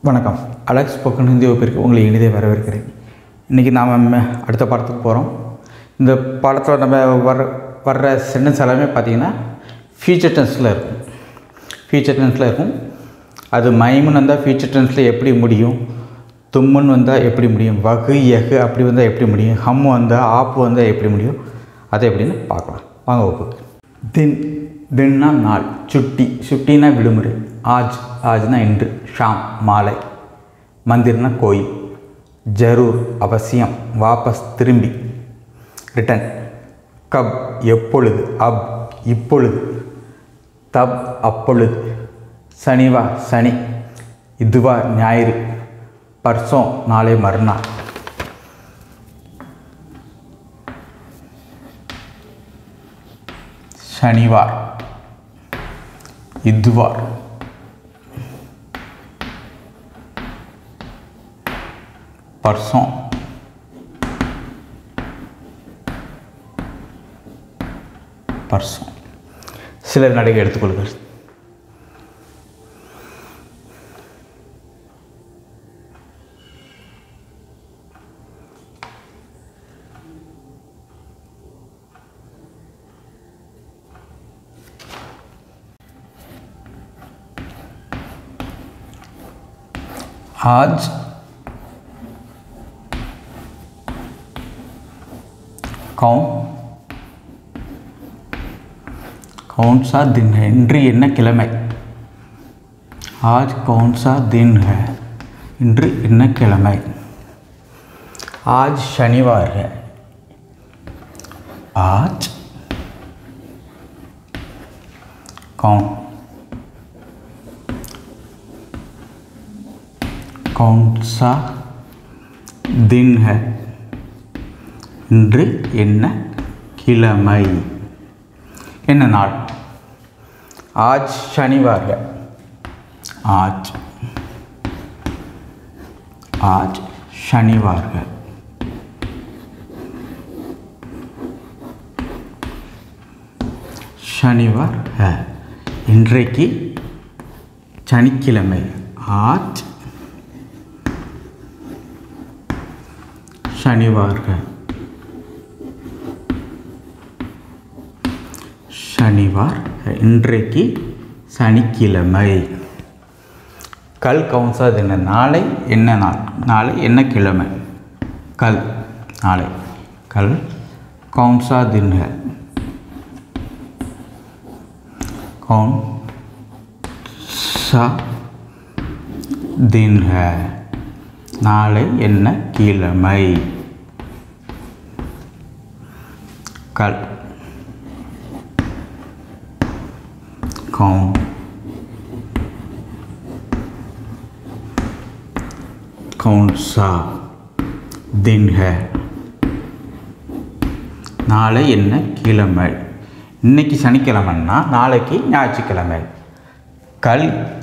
வணக்கம் Alex spoken Hindi வகுப்பிற்கு உங்களை இனிதே வரவேற்கிறேன் இன்றைக்கி நாம் அடுத்த பாடத்துக்கு போகிறோம் இந்த பாடத்தில் நம்ம வர வர்ற சென்டென்ஸ் எல்லாமே பார்த்திங்கன்னா ஃபியூச்சர் டென்ஸில் இருக்கும் ஃபியூச்சர் டென்ஸில் இருக்கும் அது மைமுன்னு வந்தால் ஃபியூச்சர் டென்ஸில் எப்படி முடியும் தும்முன்னு வந்தால் எப்படி முடியும் வகு எகு அப்படி வந்தால் எப்படி முடியும் ஹம்மு வந்தால் ஆப்பு வந்தால் எப்படி முடியும் அதை எப்படின்னு பார்க்கலாம் வாங்க வகுப்புக்கு தின் தின்னா நாள் சுட்டி சுட்டினா விடுமுறை ஆஜ் ஆஜ்னா இன்று ஷாம் மாலை மந்திர்னா கோயில் ஜரூர் அவசியம் வாபஸ் திரும்பி ரிட்டன் கப் எப்பொழுது அப் இப்பொழுது தப் அப்பொழுது சனிவா சனி இதுவா ஞாயிறு பர்சோம் நாளை மறுநாள் शनिवार इतवार परसों परसों சில நடைகள் எடுத்துக்கொள்கள் आज कौन कौन सा दिन है இன்று என்ன கிழமை आज कौन सा दिन है இன்று என்ன கிழமை आज शनिवार है आज कौन कौन सा दिन है இன்று என்ன கிழமை என்ன நாள் आज शनिवार है आज आज शनिवार है शनिवार है இன்றைக்கு சனிக்கிழமை आज शनिवार है शनिवार है இன்றைக்கு சனிக்கிழமை கல் கவுன்சா தின நாளை என்ன நாள் நாளை என்ன கிழமை கல் நாளை கல் கவுன்சா தின் है कौन सा दिन है நாளை என்ன கிழமை கல் कौन कौन सा दिन है நாளை என்ன கிழமை இன்னைக்கு சனிக்கிழமைன்னா நாளைக்கு ஞாயிற்றுக்கிழமை கல்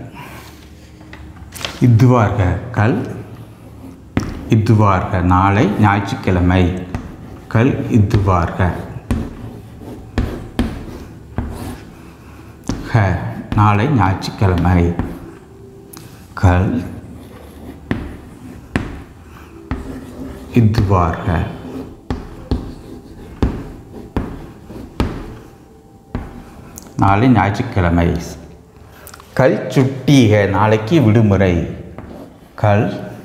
இதுவார்க கல் இதுவார்க நாளை ஞாயிற்றுக்கிழமை கல் இதுவார்க ஹ நாளை ஞாயிற்றுக்கிழமை கல் இதுவார்க நாளை ஞாயிற்றுக்கிழமை கல் சுட்டி ஹே நாளைக்கு விடுமுறை கல்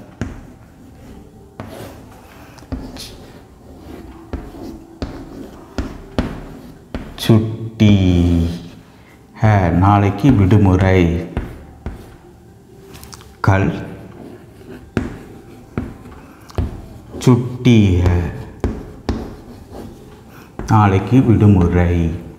சுட்டி ஹே நாளைக்கு விடுமுறை கல் சுட்டி ஹே நாளைக்கு விடுமுறை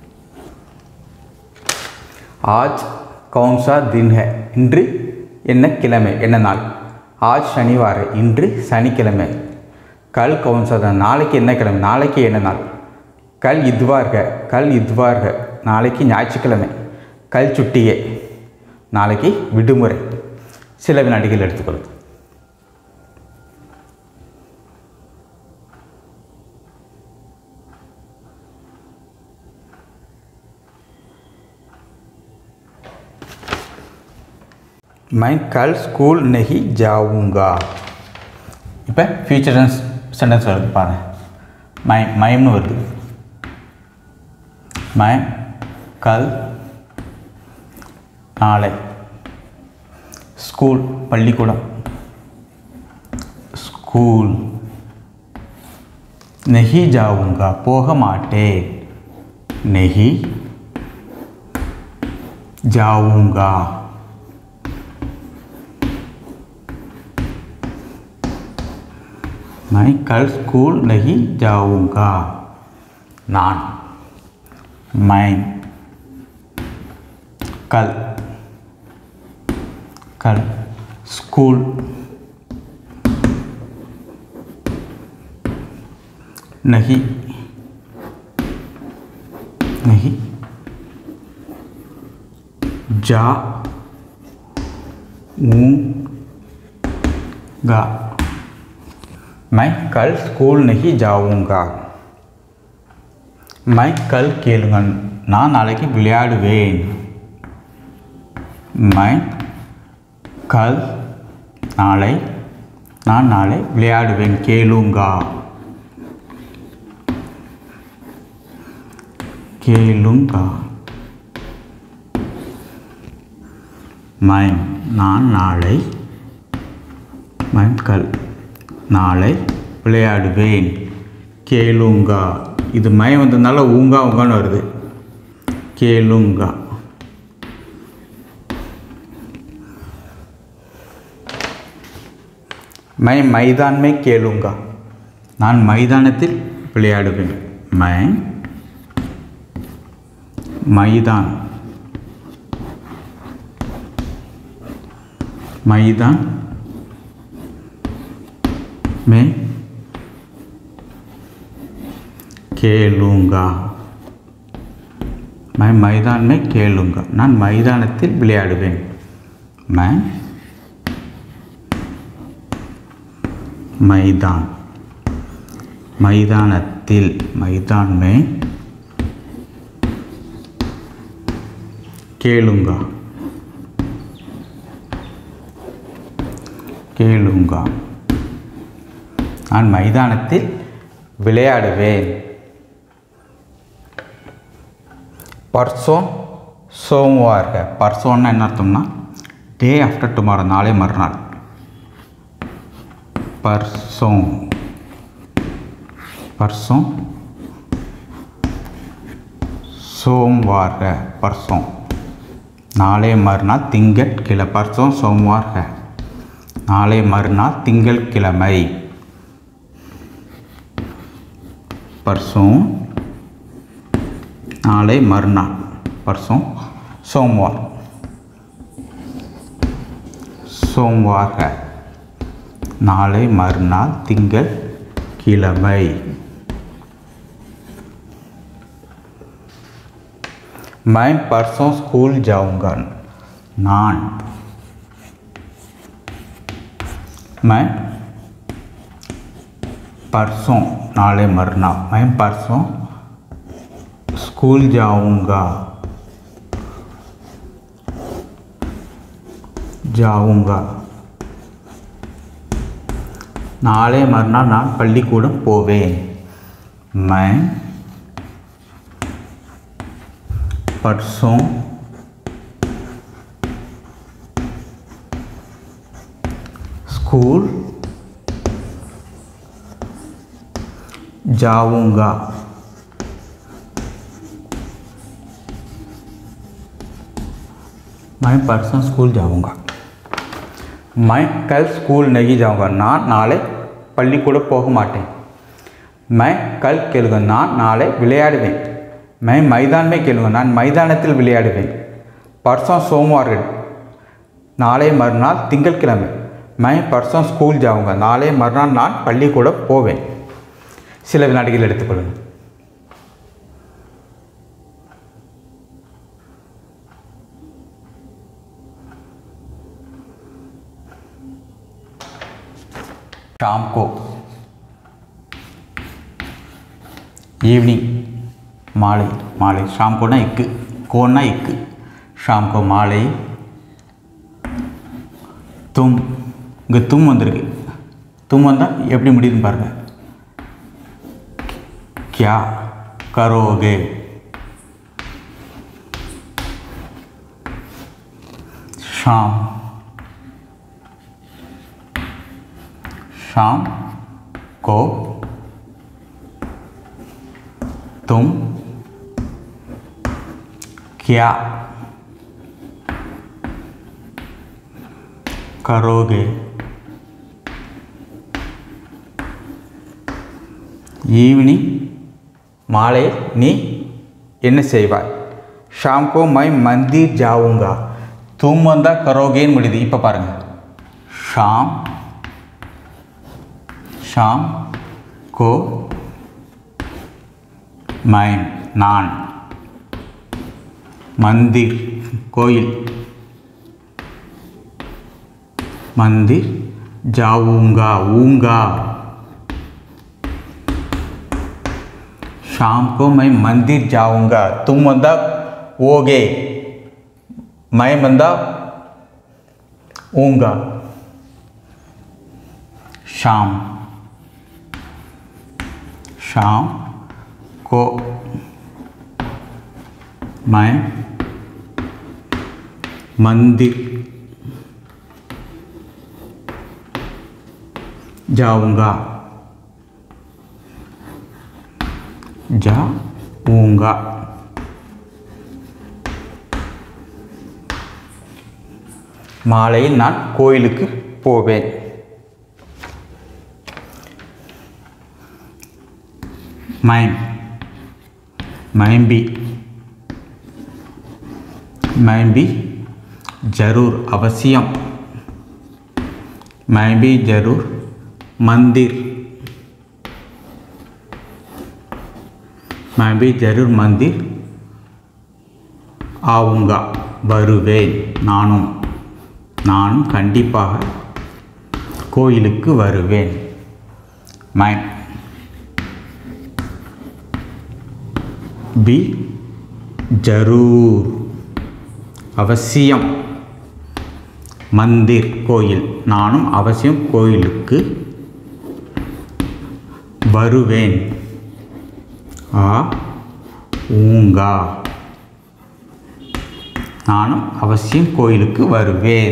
ஆஜ் கவுன்சா தின் ஹே இன்று என்ன கிழமை என்ன நாள் ஆஜ் சனிவார இன்று சனிக்கிழமை கல் கவுன்சா தான் நாளைக்கு என்ன கிழமை நாளைக்கு என்ன நாள் கல் இதுவார்க கல் இதுவார்க நாளைக்கு ஞாயிற்றுக்கிழமை கல் சுட்டியே நாளைக்கு விடுமுறை சில வினாடிகள் எடுத்துக்கொள்ளும் मैं कल स्कूल नहीं जाऊंगा இப்போ ஃபியூச்சர் டென்ஸ் சென்டென்ஸ் வருது பாருங்க மை மைம்னு வருது மை கல் நாளை ஸ்கூல் பள்ளிக்கூடம் ஸ்கூல் நெஹி ஜாவுங்கா போக மாட்டேன் நெஹி ஜாவுங்கா मैं कल स्कूल नहीं जाऊंगा நான் मैं कल कल स्कूल नहीं नहीं जा गा मैं कल स्कूल नहीं जाऊंगा मैं कल கேளுங்க நான் நாளைக்கு விளையாடுவேன் मैं கல் நாளை நான் நாளை விளையாடுவேன் கேளுங்கா கேளுங்கா मैं நான் நாளை मैं கல் நாளை விளையாடுவேன் கேளுங்கா இது மை வந்ததுனால ஊங்கா ஊங்கான்னு வருது கேளுங்கா மை மைதான் மே கேளுங்கா நான் மைதானத்தில் விளையாடுவேன் மை மைதான் மைதான் மே கேளுங்கா மை மைதான் மே கேளுங்கா நான் மைதானத்தில் விளையாடுவேன் மை மைதான் மைதானத்தில் மைதான் மே கேளுங்கா கேளுங்கா நான் மைதானத்தில் விளையாடுவேன் பர்சோம் சோமவார் பர்சோன்னா என்ன அர்த்தம்னா டே ஆஃப்டர் டுமாரோ நாளை மறுநாள் பர்சோம் பர்சோம் சோம்வார் பர்சோம் நாளை மறுநாள் திங்கட்கிழமை பர்சோம் சோம்வார் है நாளை மறுநாள் திங்கட்கிழமை பர்சோம் நாளை மறுநாள் பர்சோம் சோம்வார் சோம்வார் है நாளை மறுநாள் திங்கள் கிழமை मैं परसों स्कूल जाऊंगा நான் मैं परसों नाले मरना मैं परसों स्कूल जाऊंगा जाऊंगा நாளை மறுநாள் நான் பள்ளிக்கூடம் போவேன் मैं परसों स्कूल जाऊंगा मैं परसों स्कूल जाऊंगा मैं कल स्कूल नहीं जाऊंगा நான் நாளை பள்ளிக்கூடம் போக மாட்டேன் मैं कल கேளுங்க நான் நாளை விளையாடுவேன் मैं मैदान में கேளுங்க நான் மைதானத்தில் விளையாடுவேன் பர்சோம் சோமவார் நாளை மறுநாள் திங்கட்கிழமை मैं परसों ஸ்கூல் जाऊंगा நாளை மறுநாள் நான் பள்ளிக்கூடம் போவேன் சில வினாடிகள் எடுத்துக்கொள்ளுங்கள் शाम को ஈவினிங் மாலை மாலை ஷாம் கோனா இக்கு கோனா இக்கு ஷாம் கோ மாலை இங்கே தும் வந்திருக்கு தும் வந்தால் எப்படி முடியுதுன்னு பாருங்கள் क्या करोगे शाम शाम को तुम क्या करोगे ஈவினிங் மாலை நீ என்ன செய்வாய் ஷாம் கோ மை மந்திர் ஜாவுங்கா தும் வந்தா கரோகேன்னு முடியுது இப்போ பாருங்கள் ஷாம் ஷாம் கோ மை நான் மந்திர் கோயில் மந்திர் ஜாவுங்கா ஊங்கா शाम को मैं मंदिर जाऊंगा तुम बंदा ओगे मैं बंदा ऊँगा शाम शाम को मैं मंदिर जाऊंगा जाऊंगा மாலையில் நான் கோயிலுக்கு போவேன் மைம் மைம்பி மைம்பி ஜரூர் அவசியம் மைம்பி ஜரூர் மந்திர் मैं भी जरूर मंदिर ஆவுங்கா வருவேன் நானும் நானும் கண்டிப்பாக கோயிலுக்கு வருவேன் மை பி ஜரூர் அவசியம் மந்திர் கோயில் நானும் அவசியம் கோயிலுக்கு வருவேன் ஆ ஊங்கா நானும் அவசியம் கோயிலுக்கு வருவேன்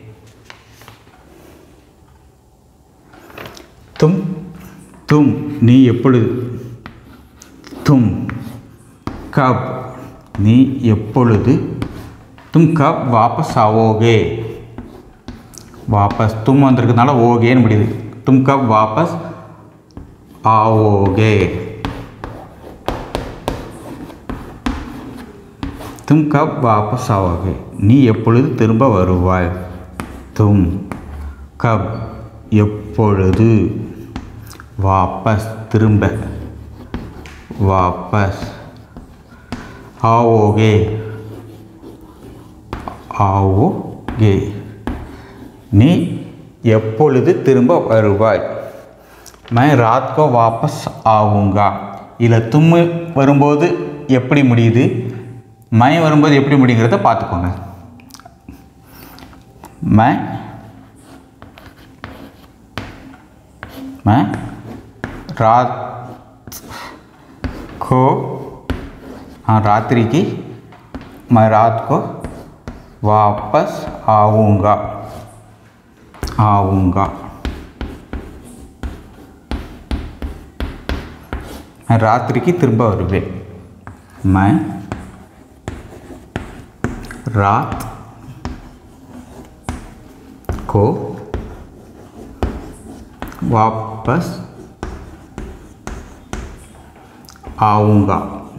தும் தும் நீ எப்பொழுது தும் கப் நீ எப்பொழுது தும் கப் வாபஸ் ஆவோகே வாபஸ் தும் வந்திருக்கிறதுனால ஓகேன்னு முடியுது தும் கப் வாபஸ் ஆவோகே தும் கப் வாபஸ் ஆவோகே நீ எப்பொழுது திரும்ப வருவாய் தும் கப் எப்பொழுது வாபஸ் திரும்ப வாபஸ் ஆவோகே ஆவோகே நீ எப்பொழுது திரும்ப வருவாய் मैं रात को वापस ஆவுங்கா இதில் தும்மு வரும்போது எப்படி முடியுது மை வரும்போது எப்படி முடியுங்கிறத பார்த்துக்கோங்க मैं मैं रात को हाँ रात्रि की मैं रात को वापस आऊँगा आऊँगा मैं ராத்திரிக்கு திரும்ப வருவேன் मैं रात को वापस आऊँगा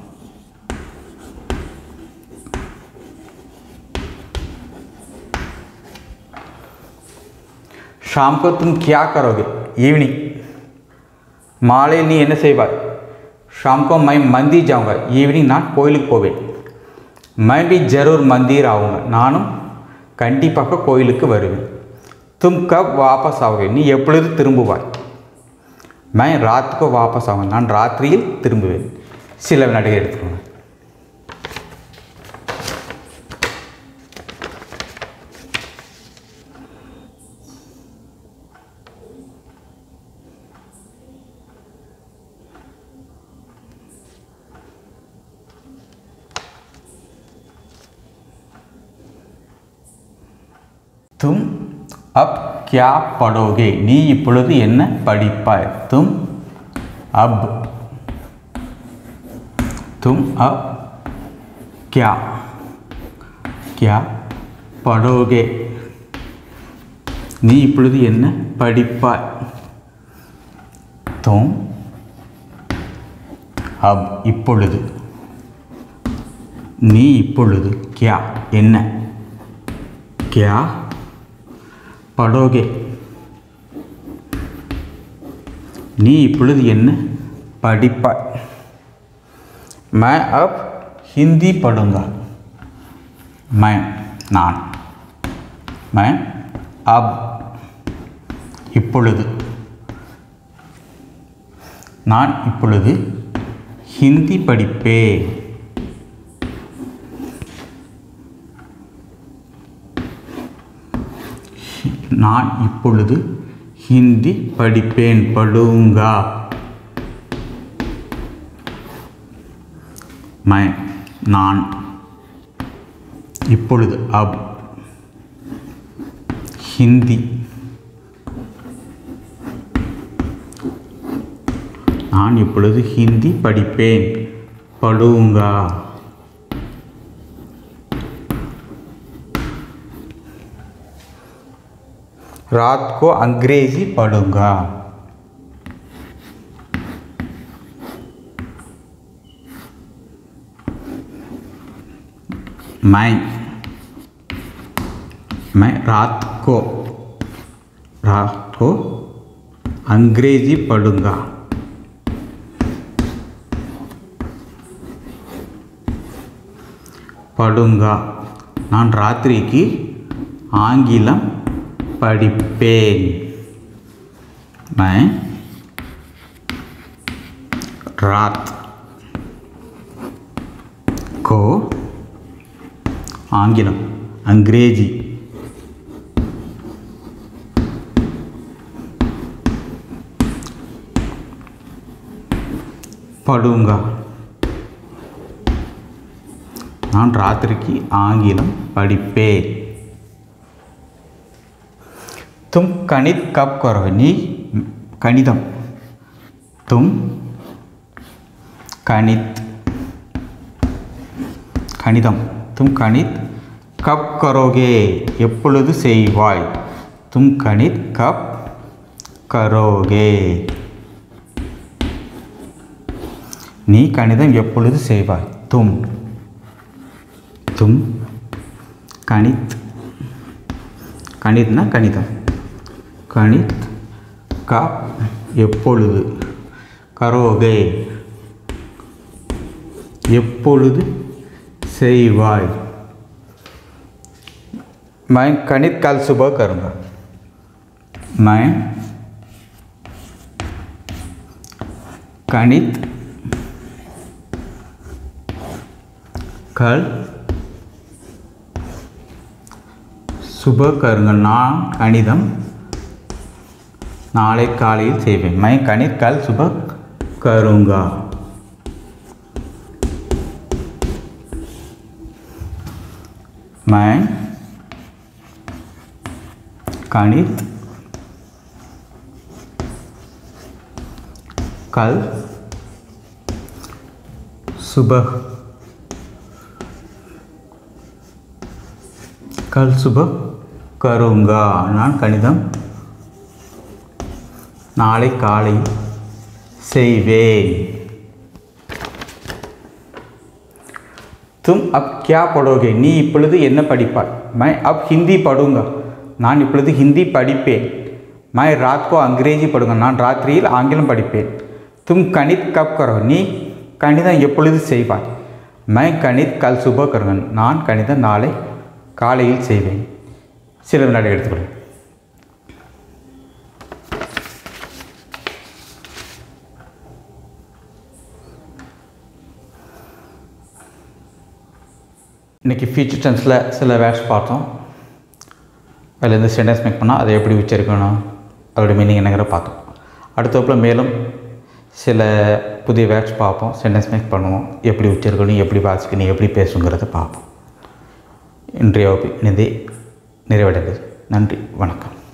शाम को तुम क्या करोगे ஈவினிங் மாலையில் நீ என்ன செய்வாய் ஷாம் को मैं मंदिर जाऊंगा ஈவினிங் நான் கோயிலுக்கு போவேன் मैं भी जरूर मंदिर आऊँगा நானும் கண்டிப்பாக கோயிலுக்கு வருவேன் தும் கப் வாபஸ் ஆகுங்க நீ எப்பொழுது திரும்புவாய் मैं रात को वापस ஆகுங்க நான் ராத்திரியில் திரும்புவேன் சில வினாடிகள் எடுத்துக்கோங்க தும் அப் கியா படோகே நீ இப்பொழுது என்ன படிப்பாய் தும் அப் தும் அப் கியா கியா படோகே நீ இப்பொழுது என்ன படிப்பாய் தும் அப் இப்பொழுது நீ இப்பொழுது கியா என்ன கியா படோகே நீ இப்பொழுது என்ன படிப்பாய் मैं अब हिंदी पढ़ूंगा मैं நான் मैं अब இப்பொழுது நான் இப்பொழுது ஹிந்தி படிப்பேன் நான் இப்பொழுது ஹிந்தி படிப்பேன் படுங்கா மை நான் இப்பொழுது அப் ஹிந்தி நான் இப்பொழுது ஹிந்தி படிப்பேன் படுங்கா रात को अंग्रेजी पढ़ूंगा मैं मैं रात को रात को अंग्रेजी पढ़ूंगा படுங்கா நான் ராத்திரிக்கு ஆங்கிலம் படிப்பேன் मैं रात को ஆங்கிலம் अंग्रेजी படுங்கா நான் ராத்திரிக்கு ஆங்கிலம் படிப்பேன் तुम गणित कब करोगे நீ கணிதம் तुम கணித் கணிதம் तुम கணித் கப் கரோகே எப்பொழுது செய்வாய் तुम கணித் கப் கரோகே நீ கணிதம் எப்பொழுது செய்வாய் தும் தும் கணித் கணித்னா கணிதம் கணித் கா எப்பொழுது கரோகே எப்பொழுது செய்வாய் मैं गणित कल सुबह करूँगा मैं गणित कल சுப கருங்க நான் கணிதம் நாளை காலையில் செய்வேன் மை கணித் கல் சுப கருங்கா மை கணித் கல் சுபஹ் கல் சுப கருங்கா நான் கணிதம் நாளை காலை செய்வேன் தும் அப் கியா படோகே நீ இப்பொழுது என்ன படிப்பாய் மை அப் ஹிந்தி படுங்க நான் இப்பொழுது ஹிந்தி படிப்பேன் மை ராத் கோ அங்கிரேஜி படுங்க நான் ராத்திரியில் ஆங்கிலம் படிப்பேன் தும் கணித் கப் கரோ நீ கணிதம் எப்பொழுது செய்வாய் மை கணித் கல் சுப கருங்க நான் கணிதம் நாளை காலையில் செய்வேன் சில வினாடி எடுத்துக்கொள்ளும் இன்றைக்கி ஃபியூச்சர் டென்ஸில் சில வேர்ட்ஸ் பார்த்தோம் அதுலேருந்து சென்டென்ஸ் மேக் பண்ணால் அதை எப்படி உச்சரிக்கணும் அதோட மீனிங் என்னங்கிற பார்த்தோம் அடுத்த வகுப்பில் மேலும் சில புதிய வேர்ட்ஸ் பார்ப்போம் சென்டென்ஸ் மேக் பண்ணுவோம் எப்படி உச்சரிக்கணும் எப்படி வாசிக்கணும் எப்படி பேசுங்கிறத பார்ப்போம் இன்றைய வகுப்பு இணைந்து நிறைவடைந்தது நன்றி வணக்கம்